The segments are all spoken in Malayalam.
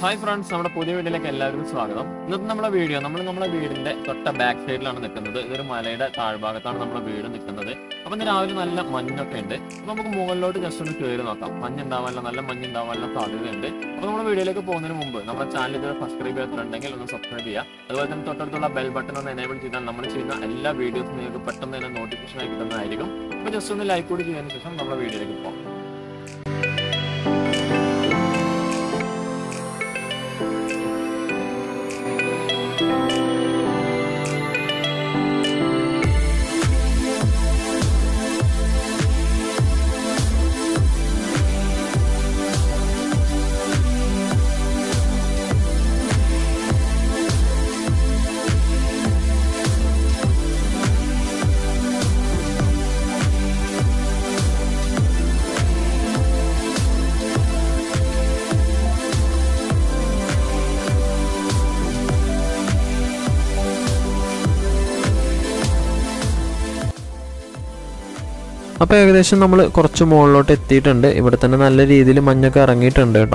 ഹായ് ഫ്രണ്ട്സ് നമ്മുടെ പുതിയ വീഡിയോയിലേക്ക് എല്ലാവർക്കും സ്വാഗതം ഇന്നത്തെ നമ്മുടെ വീഡിയോ നമ്മൾ നമ്മുടെ വീടിന്റെ തൊട്ട ബാക്ക് സൈഡിലാണ് നിൽക്കുന്നത് ഇതൊരു മലയുടെ താഴ്ഭാഗത്താണ് നമ്മുടെ വീട് നിൽക്കുന്നത് അപ്പൊ ഇന്ന് രാവിലെ നല്ല മഞ്ഞൊക്കെ ഉണ്ട് അപ്പൊ നമുക്ക് മുകളിലോട്ട് ജസ്റ്റ് ഒന്ന് കയറി നോക്കാം മഞ്ഞ് ഉണ്ടാവാനുള്ള നല്ല മഞ്ഞ് ഉണ്ടാവാനുള്ള സാധ്യതയുണ്ട് അപ്പൊ നമ്മുടെ വീഡിയോയിലേക്ക് പോകുന്നതിന് മുമ്പ് നമ്മുടെ ചാനൽ ഇതുവരെ സബ്സ്ക്രൈബ് ചെയ്തിട്ടുണ്ടെങ്കിൽ ഒന്ന് സബ്സ്ക്രൈബ് ചെയ്യുക അതുപോലെ തന്നെ തൊട്ടടുത്തുള്ള ബെൽ ബട്ടൺ ഒന്ന് എനേബിൾ ചെയ്താൽ നമ്മൾ ചെയ്യുന്ന എല്ലാ വീഡിയോസും നിങ്ങൾക്ക് പെട്ടെന്ന് തന്നെ നോട്ടിഫിക്കേഷൻ ആയി കിട്ടുന്നതായിരിക്കും അപ്പൊ ജസ്റ്റ് ഒന്ന് ലൈക്ക് കൂടി ചെയ്തതിന് ശേഷം നമ്മുടെ വീഡിയോയിലേക്ക് പോകാം അപ്പോൾ ഏകദേശം നമ്മൾ കുറച്ച് മുകളിലോട്ട് എത്തിയിട്ടുണ്ട് ഇവിടെ തന്നെ നല്ല രീതിയിൽ മഞ്ഞൊക്കെ ഇറങ്ങിയിട്ടുണ്ട് കേട്ടോ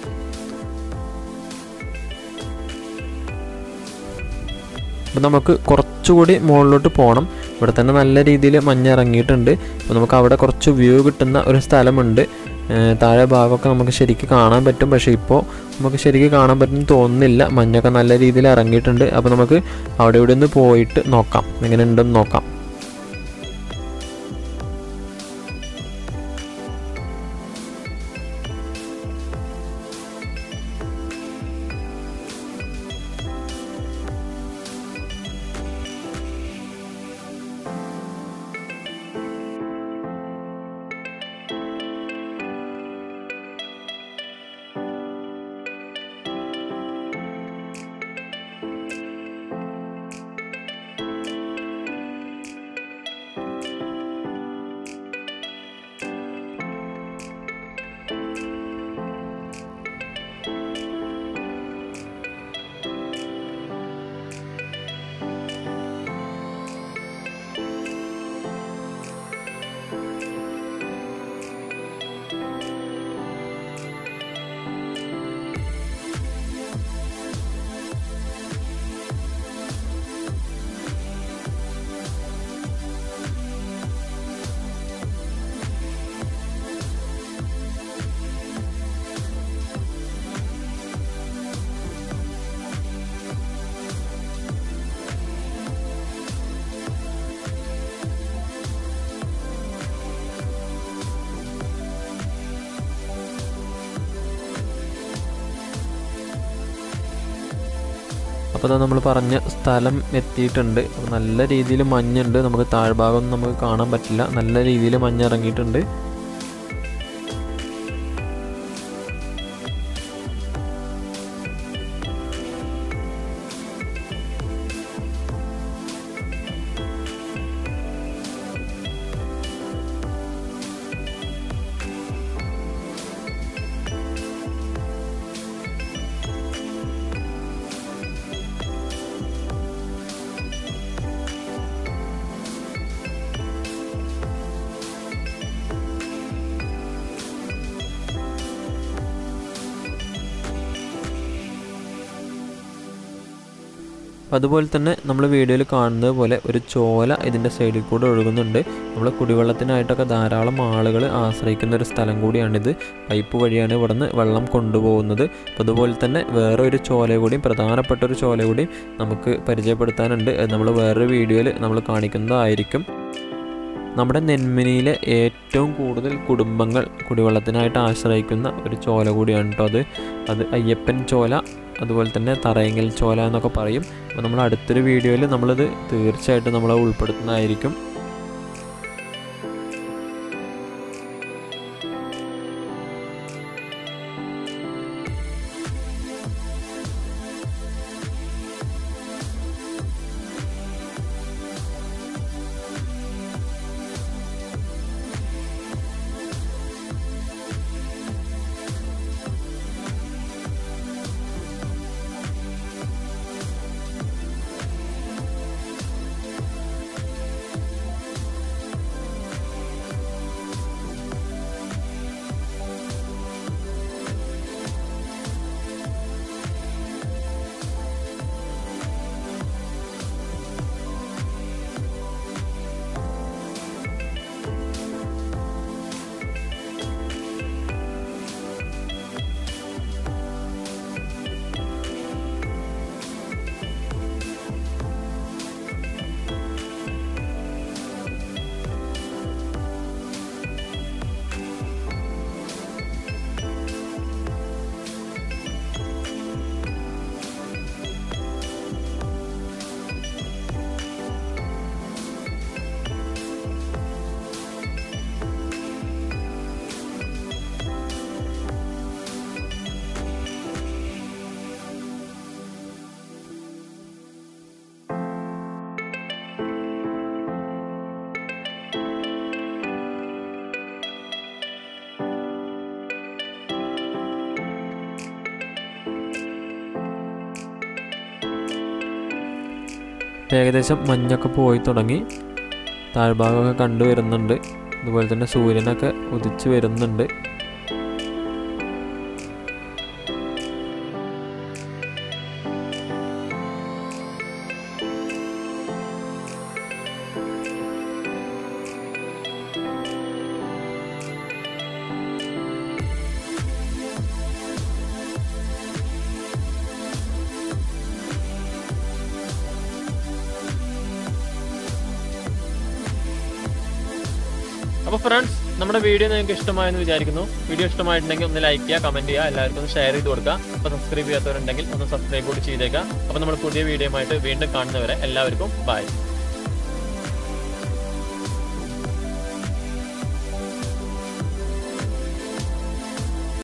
അപ്പോൾ നമുക്ക് കുറച്ചുകൂടി മുകളിലോട്ട് പോകണം ഇവിടെ തന്നെ നല്ല രീതിയിൽ മഞ്ഞ് ഇറങ്ങിയിട്ടുണ്ട് അപ്പോൾ നമുക്ക് അവിടെ കുറച്ച് വ്യൂ കിട്ടുന്ന ഒരു സ്ഥലമുണ്ട് ഏഹ് താഴെ ഭാഗമൊക്കെ നമുക്ക് ശരിക്കും കാണാൻ പറ്റും പക്ഷേ ഇപ്പോൾ നമുക്ക് ശരിക്കും കാണാൻ പറ്റും തോന്നുന്നില്ല മഞ്ഞൊക്കെ നല്ല രീതിയിൽ ഇറങ്ങിയിട്ടുണ്ട് അപ്പോൾ നമുക്ക് അവിടെ ഇവിടെ ഒന്ന് പോയിട്ട് നോക്കാം എങ്ങനെ ഉണ്ടെന്ന് നോക്കാം അപ്പോൾ അത് നമ്മൾ പറഞ്ഞ സ്ഥലം എത്തിയിട്ടുണ്ട് അപ്പോൾ നല്ല രീതിയിൽ മഞ്ഞുണ്ട് നമുക്ക് താഴ്ഭാഗമൊന്നും നമുക്ക് കാണാൻ പറ്റില്ല നല്ല രീതിയിൽ മഞ്ഞ് ഇറങ്ങിയിട്ടുണ്ട് അതുപോലെ തന്നെ നമ്മൾ വീഡിയോയിൽ കാണുന്നത് പോലെ ഒരു ചോല ഇതിൻ്റെ സൈഡിൽ കൂടെ ഒഴുകുന്നുണ്ട് നമ്മൾ കുടിവെള്ളത്തിനായിട്ടൊക്കെ ധാരാളം ആളുകൾ ആശ്രയിക്കുന്ന ഒരു സ്ഥലം കൂടിയാണിത് പൈപ്പ് വഴിയാണ് ഇവിടുന്ന് വെള്ളം കൊണ്ടുപോകുന്നത് അപ്പോൾ അതുപോലെ തന്നെ വേറെ ഒരു ചോല കൂടിയും പ്രധാനപ്പെട്ട ഒരു ചോല കൂടിയും നമുക്ക് പരിചയപ്പെടുത്താനുണ്ട് അത് നമ്മൾ വേറൊരു വീഡിയോയിൽ നമ്മൾ കാണിക്കുന്നതായിരിക്കും നമ്മുടെ നെന്മിനിയിലെ ഏറ്റവും കൂടുതൽ കുടുംബങ്ങൾ കുടിവെള്ളത്തിനായിട്ട് ആശ്രയിക്കുന്ന ഒരു ചോല കൂടിയാണ് കേട്ടോ അത് അത് അയ്യപ്പൻ ചോല അതുപോലെ തന്നെ തറയങ്ങൽ ചോല എന്നൊക്കെ പറയും അപ്പോൾ നമ്മൾ അടുത്തൊരു വീഡിയോയിൽ നമ്മളത് തീർച്ചയായിട്ടും നമ്മൾ ഉൾപ്പെടുത്തുന്നതായിരിക്കും ഇപ്പം ഏകദേശം മഞ്ഞൊക്കെ പോയി തുടങ്ങി താഴ്ഭാഗമൊക്കെ കണ്ടുവരുന്നുണ്ട് അതുപോലെ തന്നെ സൂര്യനൊക്കെ ഉദിച്ച് വരുന്നുണ്ട് അപ്പോൾ ഫ്രണ്ട്സ് നമ്മുടെ വീഡിയോ നിങ്ങൾക്ക് ഇഷ്ടമായെന്ന് വിചാരിക്കുന്നു വീഡിയോ ഇഷ്ടമായിട്ടുണ്ടെങ്കിൽ ഒന്ന് ലൈക്ക് ചെയ്യുക കമന്റ് ചെയ്യുക എല്ലാവർക്കും ഒന്ന് ഷെയർ ചെയ്ത് കൊടുക്കുക അപ്പോൾ സബ്സ്ക്രൈബ് ചെയ്യാത്തവരുണ്ടെങ്കിൽ ഒന്ന് സബ്സ്ക്രൈബ് കൂടി ചെയ്തേക്കുക അപ്പോൾ നമ്മൾ പുതിയ വീഡിയോ ആയിട്ട് വീണ്ടും കാണുന്നവരെ എല്ലാവർക്കും ബൈ